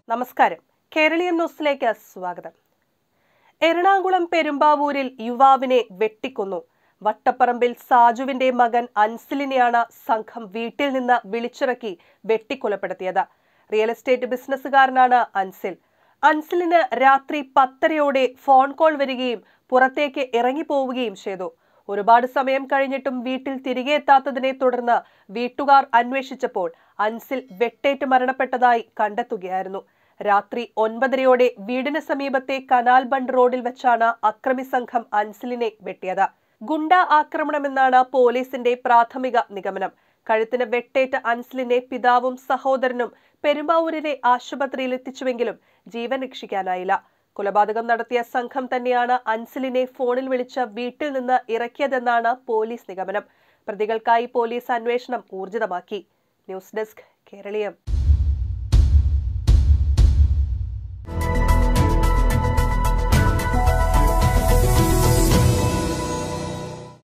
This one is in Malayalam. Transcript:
നമസ്കാരം കേരളീയം ന്യൂസിലേക്ക് സ്വാഗതം എറണാകുളം പെരുമ്പാവൂരിൽ യുവാവിനെ വെട്ടിക്കൊന്നു വട്ടപ്പറമ്പിൽ സാജുവിന്റെ മകൻ അൻസിലിനെയാണ് സംഘം വീട്ടിൽ നിന്ന് വിളിച്ചിറക്കി വെട്ടിക്കൊലപ്പെടുത്തിയത് റിയൽ എസ്റ്റേറ്റ് ബിസിനസ്സുകാരനാണ് അൻസിൽ അൻസിലിന് രാത്രി പത്തരയോടെ ഫോൺ കോൾ വരികയും പുറത്തേക്ക് ഇറങ്ങിപ്പോവുകയും ചെയ്തു ഒരുപാട് സമയം കഴിഞ്ഞിട്ടും വീട്ടിൽ തിരികെ എത്താത്തതിനെ തുടർന്ന് വീട്ടുകാർ അന്വേഷിച്ചപ്പോൾ അൻസിൽ വെട്ടേറ്റ് മരണപ്പെട്ടതായി കണ്ടെത്തുകയായിരുന്നു രാത്രി ഒൻപതരയോടെ വീടിന് സമീപത്തെ കനാൽ ബണ്ട് റോഡിൽ വെച്ചാണ് അക്രമി സംഘം അൻസിലിനെ വെട്ടിയത് ഗുണ്ട ആക്രമണമെന്നാണ് പോലീസിന്റെ പ്രാഥമിക നിഗമനം കഴുത്തിന് വെട്ടേറ്റ അൻസിലിനെ പിതാവും സഹോദരനും പെരുമ്പാവൂരിലെ ആശുപത്രിയിൽ എത്തിച്ചുവെങ്കിലും ജീവൻ രക്ഷിക്കാനായില്ല കൊലപാതകം നടത്തിയ സംഘം തന്നെയാണ് അൻസിലിനെ ഫോണിൽ വിളിച്ച് വീട്ടിൽ നിന്ന് ഇറക്കിയതെന്നാണ് പോലീസ് നിഗമനം പ്രതികൾക്കായി പോലീസ് അന്വേഷണം ഊർജിതമാക്കി ന്യൂസ് ഡെസ്ക് കേരളീയം